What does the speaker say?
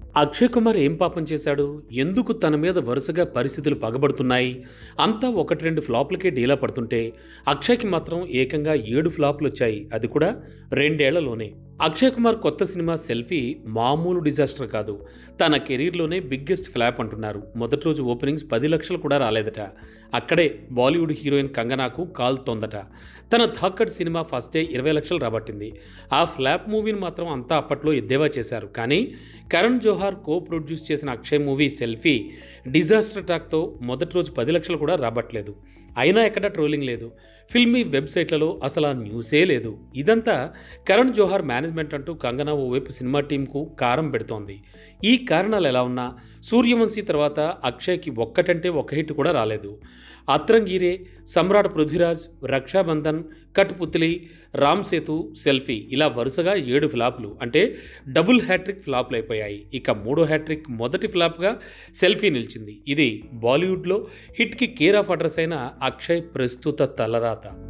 అక్షయ్ కుమార్ ఏం పాపం చేశాడు ఎందుకు తన మీద వరుసగా పరిస్థితులు పగబడుతున్నాయి అంతా ఒకటి రెండు ఫ్లాప్లకే డీలా పడుతుంటే అక్షయ్కి మాత్రం ఏకంగా ఏడు ఫ్లాప్లు వచ్చాయి అది కూడా రెండేళ్లలోనే అక్షయ్ కుమార్ కొత్త సినిమా సెల్ఫీ మామూలు డిజాస్టర్ కాదు తన కెరీర్లోనే బిగ్గెస్ట్ ఫ్లాప్ అంటున్నారు మొదటి రోజు ఓపెనింగ్స్ పది లక్షలు కూడా రాలేదట అక్కడే బాలీవుడ్ హీరోయిన్ కంగనాకు కాల్తోందట తన థాకడ్ సినిమా ఫస్ట్ డే ఇరవై లక్షలు రాబట్టింది ఆ ఫ్లాప్ మూవీని మాత్రం అంతా అప్పట్లో ఎద్దేవా చేశారు కానీ కరణ్ జోహార్ కో ప్రొడ్యూస్ చేసిన అక్షయ్ మూవీ సెల్ఫీ డిజాస్టర్ టాక్తో మొదటి రోజు పది లక్షలు కూడా రాబట్టలేదు అయినా ఎక్కడ ట్రోలింగ్ లేదు ఫిల్మీ వెబ్సైట్లలో అసలు ఆ న్యూసే లేదు ఇదంతా కరణ్ జోహార్ మేనేజ్మెంట్ అంటూ కంగనా ఓవైపు సినిమా టీంకు కారం పెడుతోంది ఈ కారణాలు ఎలా ఉన్నా సూర్యవంశీ తర్వాత అక్షయ్కి ఒక్కటంటే ఒక్క హిట్ కూడా రాలేదు అత్రంగీరే సమ్రాట్ పృథ్వీరాజ్ రక్షాబంధన్ కట్పుత్లి రామ్ సేతు సెల్ఫీ ఇలా వరుసగా ఏడు ఫ్లాప్లు అంటే డబుల్ హ్యాట్రిక్ ఫ్లాప్లు అయిపోయాయి ఇక మూడో హ్యాట్రిక్ మొదటి ఫ్లాప్గా సెల్ఫీ నిలిచింది ఇది బాలీవుడ్లో హిట్కి కేర్ ఆఫ్ అడ్రస్ అయిన అక్షయ్ ప్రస్తుత తలరాత